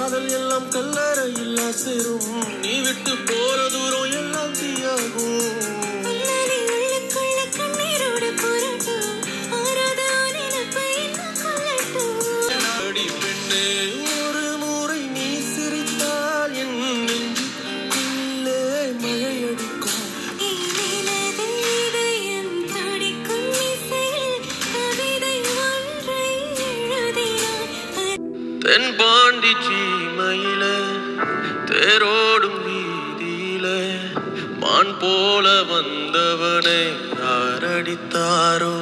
காதல் எல்லாம் கல்லறையில் சேரும் நீ விட்டு போற தூரம் எல்லாம் தீயாகும் உன்னடி உள்ளுக்குள்ள கண்ணீரோடு புரட்டும் ஆறாத நினைப்பை இன்னும் கொள்ளட்டும் அடி பெண்ணே ஒரு முறை நீ சிரித்தால் என் நெஞ்சுக்குள்ளே மழையடிக்கும் இனிமேலதில் இதயம் துடிக்கும் இசையில் கவிதை ஒன்றை எழுதினாய் தென் பாண்டி சீமையில தேரோடும் வீதியில மான் போல வந்தவனை யாரடித்தாரோ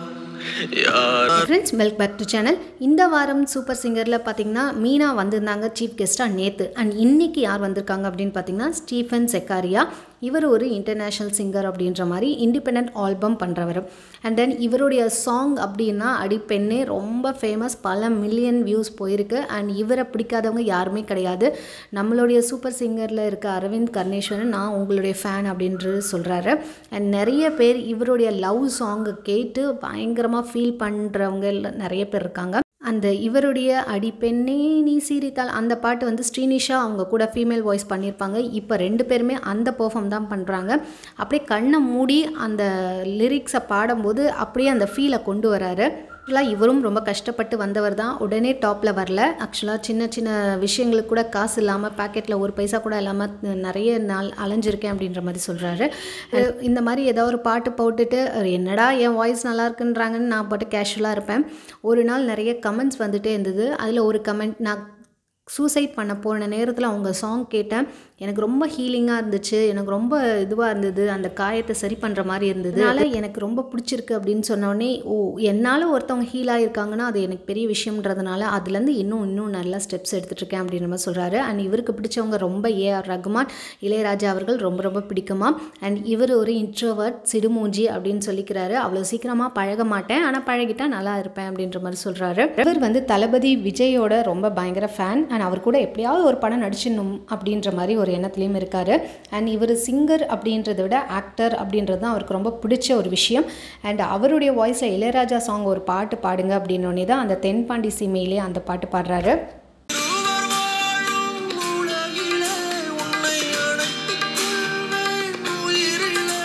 யார் friends welcome back to channel இந்த வாரம் சூப்பர் சிங்கரில் பார்த்தீங்கன்னா மீனா வந்திருந்தாங்க சீஃப் கெஸ்ட்டாக நேற்று அண்ட் இன்னைக்கு யார் வந்திருக்காங்க அப்படின்னு பார்த்தீங்கன்னா ஸ்டீஃபன் செக்காரியா இவர் ஒரு இன்டர்நேஷ்னல் சிங்கர் அப்படின்ற மாதிரி இண்டிபெண்ட் ஆல்பம் பண்ணுறவர் அண்ட் தென் இவருடைய சாங் அப்படின்னா அடிப்பெண்ணே ரொம்ப ஃபேமஸ் பல மில்லியன் வியூஸ் போயிருக்கு அண்ட் இவரை பிடிக்காதவங்க யாருமே கிடையாது நம்மளுடைய சூப்பர் சிங்கரில் இருக்க அரவிந்த் கர்ணேஸ்வரன் நான் உங்களுடைய ஃபேன் அப்படின்றது சொல்கிறாரு அண்ட் நிறைய பேர் இவருடைய லவ் சாங்கை கேட்டு பயங்கரமாக ஃபீல் பண்ணுறவங்க நிறைய பேர் இருக்காங்க அந்த இவருடைய அடிப்பெண்ணே நீ சீரித்தால் அந்த பாட்டு வந்து ஸ்ரீனிஷா அவங்க கூட ஃபீமேல் வாய்ஸ் பண்ணியிருப்பாங்க இப்போ ரெண்டு பேருமே அந்த பெர்ஃபார்ம் தான் பண்ணுறாங்க அப்படியே கண்ணை மூடி அந்த லிரிக்ஸை பாடும்போது அப்படியே அந்த ஃபீலை கொண்டு வராரு ஆக்சுவலாக இவரும் ரொம்ப கஷ்டப்பட்டு வந்தவர் தான் உடனே டாப்பில் வரல ஆக்சுவலாக சின்ன சின்ன விஷயங்களுக்கு கூட காசு இல்லாமல் பேக்கெட்டில் ஒரு பைசா கூட இல்லாமல் நிறைய நாள் அலைஞ்சிருக்கேன் அப்படின்ற மாதிரி சொல்கிறாரு இந்த மாதிரி ஏதோ ஒரு பாட்டு போட்டுட்டு என்னடா என் வாய்ஸ் நல்லா இருக்குன்றாங்கன்னு நான் பாட்டு கேஷுவலாக இருப்பேன் ஒரு நாள் நிறைய கமெண்ட்ஸ் வந்துட்டே இருந்தது அதில் ஒரு கமெண்ட் நான் சூசைட் பண்ண போன நேரத்தில் அவங்க சாங் கேட்டேன் எனக்கு ரொம்ப ஹீலிங்காக இருந்துச்சு எனக்கு ரொம்ப இதுவாக இருந்தது அந்த காயத்தை சரி பண்ணுற மாதிரி இருந்தது அதனால் எனக்கு ரொம்ப பிடிச்சிருக்கு அப்படின்னு சொன்னோடனே ஓ என்னால் ஒருத்தவங்க ஹீல் ஆகியிருக்காங்கன்னா அது எனக்கு பெரிய விஷயம்ன்றதுனால அதுலேருந்து இன்னும் இன்னும் நல்லா ஸ்டெப்ஸ் எடுத்துகிட்ருக்கேன் அப்படின்ற மாதிரி சொல்கிறாரு அண்ட் இவருக்கு பிடிச்சவங்க ரொம்ப ஏஆர் ரகுமான் இளையராஜா அவர்கள் ரொம்ப ரொம்ப பிடிக்குமா அண்ட் இவர் ஒரு இன்ட்ரோவர்ட் சிடுமூஞ்சி அப்படின்னு சொல்லிக்கிறாரு அவ்வளோ சீக்கிரமாக பழக மாட்டேன் ஆனால் பழகிட்டா நல்லா இருப்பேன் அப்படின்ற மாதிரி சொல்கிறாரு இவர் வந்து தளபதி விஜயோட ரொம்ப பயங்கர ஃபேன் அண்ட் அவர் கூட எப்படியாவது ஒரு படம் நடிச்சிடணும் அப்படின்ற மாதிரி ஒரு எண்ணத்துலேயும் இருக்கார் அண்ட் இவர் சிங்கர் அப்படின்றத விட ஆக்டர் அப்படின்றது தான் அவருக்கு ரொம்ப பிடிச்ச ஒரு விஷயம் அண்ட் அவருடைய வாய்ஸில் இளையராஜா சாங் ஒரு பாட்டு பாடுங்க அப்படின்னோடனே தான் அந்த தென்பாண்டி சீமையிலே அந்த பாட்டு பாடுறாரு இருவர் வாழும் உலகிலே உன்னை அணைத்துக் கொள்வேன் உயிரிலே.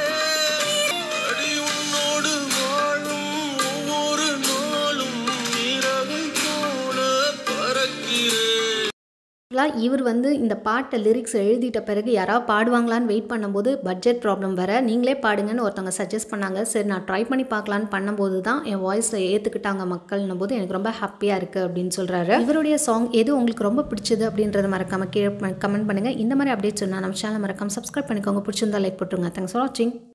அடி உன்னோடு வாழும் ஒவ்வொரு நாளும் இரவை போல பறக்கிறேன் ஆக்சுவலாக இவர் வந்து இந்த பாட்டை லிரிக்ஸ் எழுதிட்ட பிறகு யாராவது பாடுவாங்களான்னு வெயிட் பண்ணும்போது பட்ஜெட் ப்ராப்ளம் வர நீங்களே பாடுங்கன்னு ஒருத்தவங்க சஜஸ்ட் பண்ணாங்க சரி நான் ட்ரை பண்ணி பார்க்கலான்னு பண்ணும்போது தான் என் வாய்ஸை ஏற்றுக்கிட்டாங்க மக்கள்னும் போது எனக்கு ரொம்ப ஹாப்பியாக இருக்குது அப்படின்னு சொல்கிறாரு இவருடைய சாங் எது உங்களுக்கு ரொம்ப பிடிச்சது அப்படின்றத மறக்காம கீழே கமெண்ட் பண்ணுங்கள் இந்த மாதிரி அப்டேட்ஸ் சொன்னால் நம்ம சேனல் மறக்காம சப்ஸ்கிரைப் பண்ணிக்கோங்க பிடிச்சிருந்தா லைக் போட்டுருங்க தேங்க்ஸ் ஃபார் வாட்சிங்